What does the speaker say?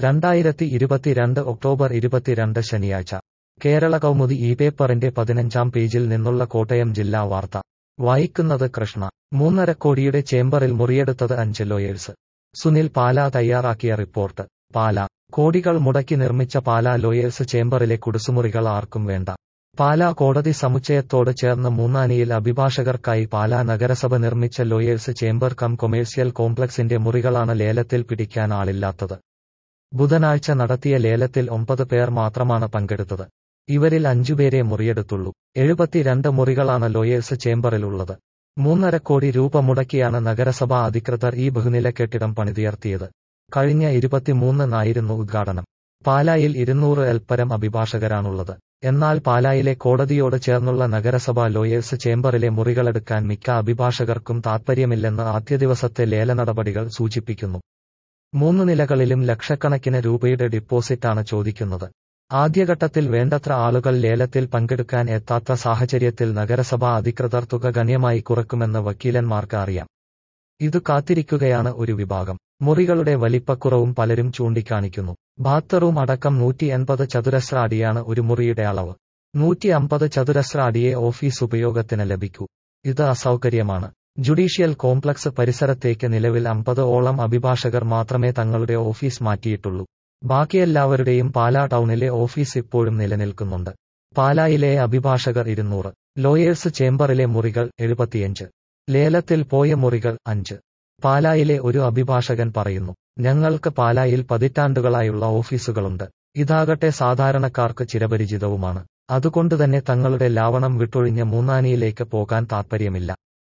രണ്ടായിരത്തി ഇരുപത്തിരണ്ട് ഒക്ടോബർ ഇരുപത്തിരണ്ട് ശനിയാഴ്ച കേരള കൗമുദി ഈ പേപ്പറിന്റെ പതിനഞ്ചാം പേജിൽ നിന്നുള്ള കോട്ടയം ജില്ലാ വാർത്ത വായിക്കുന്നത് കൃഷ്ണ മൂന്നര കോടിയുടെ ചേംബറിൽ മുറിയെടുത്തത് അഞ്ച് ലോയേഴ്സ് സുനിൽ പാല തയ്യാറാക്കിയ റിപ്പോർട്ട് പാല കോടികൾ മുടക്കി നിർമ്മിച്ച പാല ലോയേഴ്സ് ചേംബറിലെ കുടുസുമുറികൾ ആർക്കും വേണ്ട പാലാ കോടതി സമുച്ചയത്തോട് ചേർന്ന് മൂന്നാനിയിൽ അഭിഭാഷകർക്കായി പാലാ നഗരസഭ നിർമ്മിച്ച ലോയേഴ്സ് ചേംബർ കം കൊമേഴ്സ്യൽ കോംപ്ലക്സിന്റെ മുറികളാണ് ലേലത്തിൽ പിടിക്കാൻ ആളില്ലാത്തത് ബുധനാഴ്ച നടത്തിയ ലേലത്തിൽ ഒമ്പത് പേർ മാത്രമാണ് പങ്കെടുത്തത് ഇവരിൽ അഞ്ചുപേരെ മുറിയെടുത്തുള്ളൂ എഴുപത്തിരണ്ട് മുറികളാണ് ലോയേഴ്സ് ചേംബറിലുള്ളത് മൂന്നര കോടി രൂപ മുടക്കിയാണ് നഗരസഭാ അധികൃതർ ഈ ബഹുനില കെട്ടിടം പണിതുയർത്തിയത് കഴിഞ്ഞ ഇരുപത്തിമൂന്നിനായിരുന്നു ഉദ്ഘാടനം പാലായിൽ ഇരുന്നൂറ് എൽപ്പരം അഭിഭാഷകരാണുള്ളത് എന്നാൽ പാലായിലെ കോടതിയോട് ചേർന്നുള്ള നഗരസഭാ ലോയേഴ്സ് ചേംബറിലെ മുറികളെടുക്കാൻ മിക്ക അഭിഭാഷകർക്കും താൽപ്പര്യമില്ലെന്ന് ആദ്യ ദിവസത്തെ ലേല നടപടികൾ സൂചിപ്പിക്കുന്നു മൂന്ന് നിലകളിലും ലക്ഷക്കണക്കിന് രൂപയുടെ ഡിപ്പോസിറ്റാണ് ചോദിക്കുന്നത് ആദ്യഘട്ടത്തിൽ വേണ്ടത്ര ആളുകൾ ലേലത്തിൽ പങ്കെടുക്കാൻ എത്താത്ത സാഹചര്യത്തിൽ നഗരസഭാ അധികൃതർ തുക ഗണ്യമായി കുറക്കുമെന്ന് വക്കീലന്മാർക്ക് അറിയാം ഇതു കാത്തിരിക്കുകയാണ് ഒരു വിഭാഗം മുറികളുടെ വലിപ്പക്കുറവും പലരും ചൂണ്ടിക്കാണിക്കുന്നു ബാത്റൂം അടക്കം നൂറ്റി എൺപത് ചതുരശ്ര അടിയാണ് ഒരു മുറിയുടെ അളവ് നൂറ്റി അമ്പത് ചതുരശ്ര അടിയെ ഓഫീസ് ഉപയോഗത്തിന് ലഭിക്കൂ ഇത് അസൗകര്യമാണ് ജുഡീഷ്യൽ കോംപ്ലക്സ് പരിസരത്തേക്ക് നിലവിൽ അമ്പത് ഓളം അഭിഭാഷകർ മാത്രമേ തങ്ങളുടെ ഓഫീസ് മാറ്റിയിട്ടുള്ളൂ ബാക്കിയെല്ലാവരുടെയും പാലാ ടൗണിലെ ഓഫീസ് ഇപ്പോഴും നിലനിൽക്കുന്നുണ്ട് പാലായിലെ അഭിഭാഷകർ ഇരുന്നൂറ് ലോയേഴ്സ് ചേംബറിലെ മുറികൾ എഴുപത്തിയഞ്ച് ലേലത്തിൽ പോയ മുറികൾ അഞ്ച് പാലായിലെ ഒരു അഭിഭാഷകൻ പറയുന്നു ഞങ്ങൾക്ക് പാലായിൽ പതിറ്റാണ്ടുകളായുള്ള ഓഫീസുകളുണ്ട് ഇതാകട്ടെ സാധാരണക്കാർക്ക് ചിരപരിചിതവുമാണ് അതുകൊണ്ടുതന്നെ തങ്ങളുടെ ലാവണം വിട്ടൊഴിഞ്ഞ് മൂന്നാനിയിലേക്ക് പോകാൻ താൽപ്പര്യമില്ല